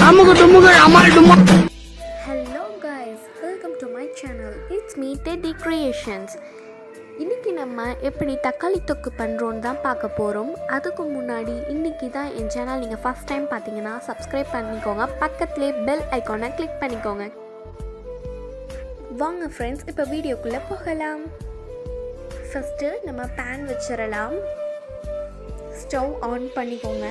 அமுகு டுமுகு அமால் டுமா hello guys welcome to my channel it's me Teddy Creations இன்றைக்கி நம்ம எப்படி தக்காளி தொக்கு பண்ணுறோன்னு தான் பார்க்க போகிறோம் அதுக்கு முன்னாடி இன்றைக்கி தான் என் சேனல் நீங்கள் ஃபஸ்ட் டைம் பார்த்தீங்கன்னா சப்ஸ்கிரைப் பண்ணிக்கோங்க பக்கத்துலேயே பெல் ஐக்கானை கிளிக் பண்ணிக்கோங்க வாங்க ஃப்ரெண்ட்ஸ் இப்போ வீடியோக்குள்ளே போகலாம் ஃபஸ்ட்டு நம்ம பேன் வச்சிடலாம் ஸ்டவ் ஆன் பண்ணிக்கோங்க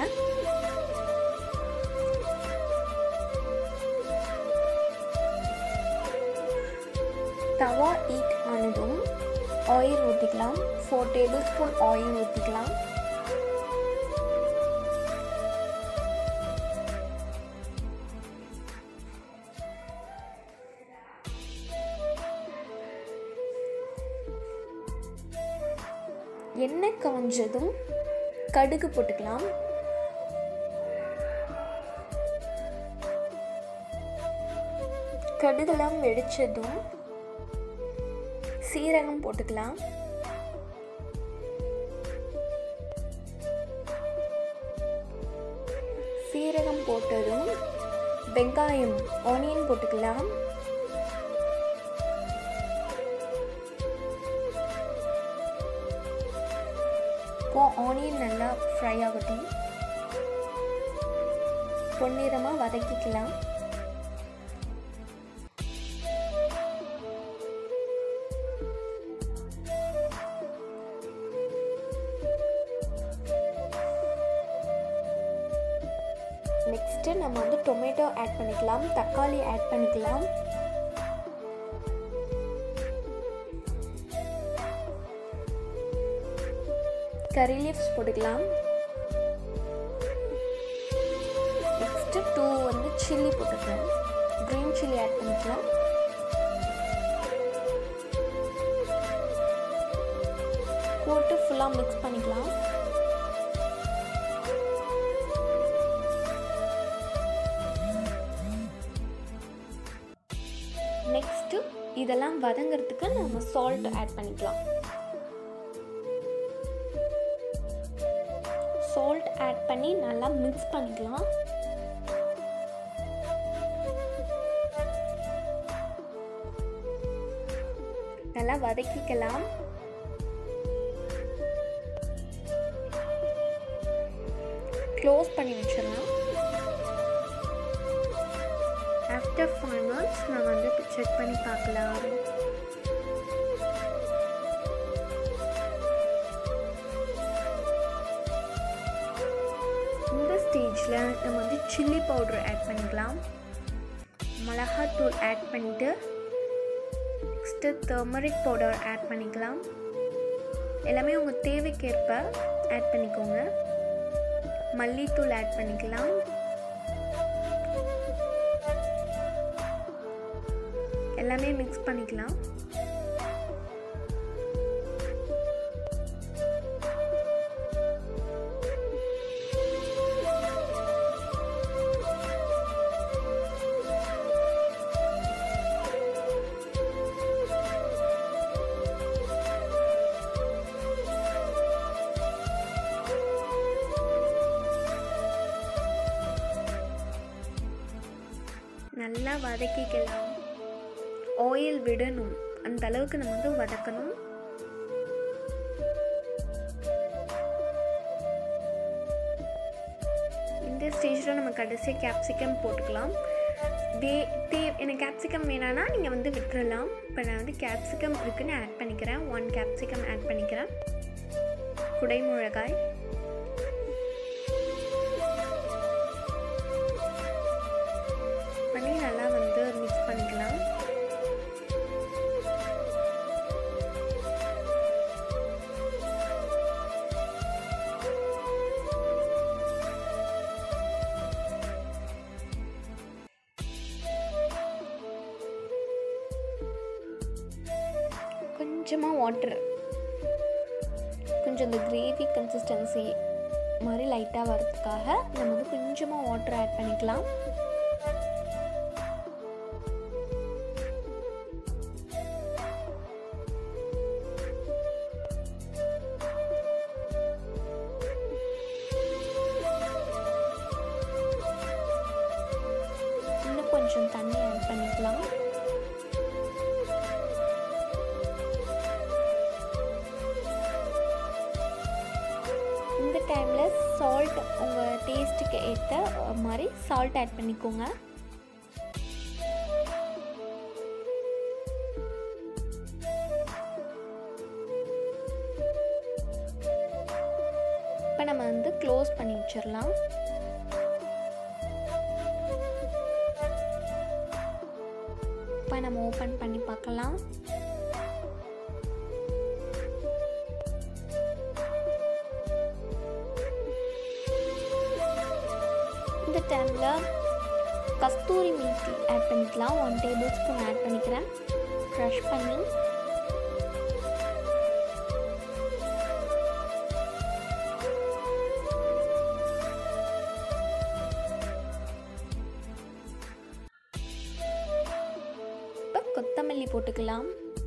தவா ஹீட் ஆனதும் ஆயில் ஊற்றிக்கலாம் ஃபோர் டேபிள் ஸ்பூன் ஆயில் ஊற்றிக்கலாம் எண்ணெய் காஞ்சதும் கடுகு போட்டுக்கலாம் கடுகெல்லாம் வெடிச்சதும் சீரகம் போட்டுக்கலாம் சீரகம் போட்டதும் வெங்காயம் ஆனியன் போட்டுக்கலாம் இப்போ ஆனியன் நல்லா ஃப்ரை ஆகட்டும் பொன்னிறமாக வதக்கிக்கலாம் நெக்ஸ்ட்டு நம்ம வந்து டொமேட்டோ ஆட் பண்ணிக்கலாம் தக்காளி ஆட் பண்ணிக்கலாம் கறி லீவ்ஸ் போட்டுக்கலாம் நெக்ஸ்ட்டு டூ வந்து சில்லி போட்டுக்கலாம் க்ரீன் சில்லி ஆட் பண்ணிக்கலாம் போட்டு ஃபுல்லாக மிக்ஸ் பண்ணிக்கலாம் நெக்ஸ்ட்டு இதெல்லாம் வதங்கிறதுக்கு நம்ம சால்ட் ஆட் பண்ணிக்கலாம் சால்ட் ஆட் பண்ணி நல்லா மிக்ஸ் பண்ணிக்கலாம் நல்லா வதக்கிக்கலாம் க்ளோஸ் பண்ணி வச்சிடலாம் ஆஃப்டர் ஃபைவ் மினிட்ஸ் நான் வந்து செக் பண்ணி பார்க்கலாம் இந்த ஸ்டேஜில் நம்ம வந்து சில்லி பவுடர் ஆட் பண்ணிக்கலாம் மிளகாத்தூள் ஆட் பண்ணிவிட்டு நெக்ஸ்ட்டு டர்மரிக் பவுடர் ஆட் பண்ணிக்கலாம் எல்லாமே உங்கள் தேவைக்கேற்ப ஆட் பண்ணிக்கோங்க மல்லித்தூள் ஆட் பண்ணிக்கலாம் எல்லாமே மிக்ஸ் பண்ணிக்கலாம் நல்லா வதக்கிக்கலாம் ஆயில் விடணும் அந்த அளவுக்கு நம்ம வந்து வதக்கணும் இந்த ஸ்டேஜில் நம்ம கடைசியாக கேப்சிகம் போட்டுக்கலாம் வே தே எனக்கு கேப்சிகம் வேணான்னா நீங்கள் வந்து விட்டுறலாம் இப்போ நான் வந்து கேப்சிகம் இருக்குன்னு ஆட் பண்ணிக்கிறேன் ஒன் கேப்சிகம் ஆட் பண்ணிக்கிறேன் குடைமிளகாய் பண்ணி நல்லா வந்து மிக்ஸ் பண்ணிக்கலாம் கொஞ்சமாக வாட்டர் கொஞ்சம் இந்த கிரேவி கன்சிஸ்டன்சி மாதிரி லைட்டாக வரதுக்காக நம்ம வந்து கொஞ்சமாக வாட்டர் ஆட் பண்ணிக்கலாம் கொஞ்சம் தண்ணி ஆட் பண்ணிக்கலாம் இந்த டைமில் சால்ட் உங்கள் டேஸ்ட்டுக்கு ஏற்ற மாதிரி சால்ட் ஆட் பண்ணிக்கோங்க இப்போ நம்ம வந்து க்ளோஸ் பண்ணி வச்சிடலாம் இப்போ நம்ம ஓப்பன் பண்ணி பார்க்கலாம் இந்த டைமில் கஸ்தூரி மீத்தி ஆட் பண்ணிக்கலாம் ஒன் டேபிள் ஸ்பூன் ஆட் பண்ணிக்கிறேன் க்ரஷ் பண்ணி இப்போ கொத்தமல்லி போட்டுக்கலாம்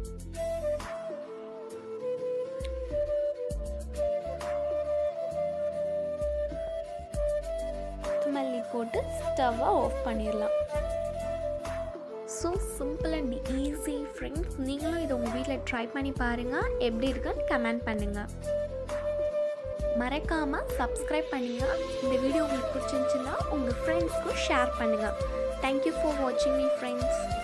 கொத்தமல்லி போட்டு ஸ்டவ்வை ஆஃப் பண்ணிடலாம் so simple and easy friends நீங்களும் இதை உங்கள் வீட்டில் ட்ரை பண்ணி பாருங்கள் எப்படி இருக்குன்னு கமெண்ட் பண்ணுங்கள் மறக்காமல் சப்ஸ்கிரைப் பண்ணுங்கள் இந்த வீடியோ உங்களுக்கு பிடிச்சிருந்துச்சுன்னா உங்கள் ஃப்ரெண்ட்ஸ்க்கும் ஷேர் பண்ணுங்கள் தேங்க்யூ ஃபார் வாட்சிங் மீ ஃப்ரெண்ட்ஸ்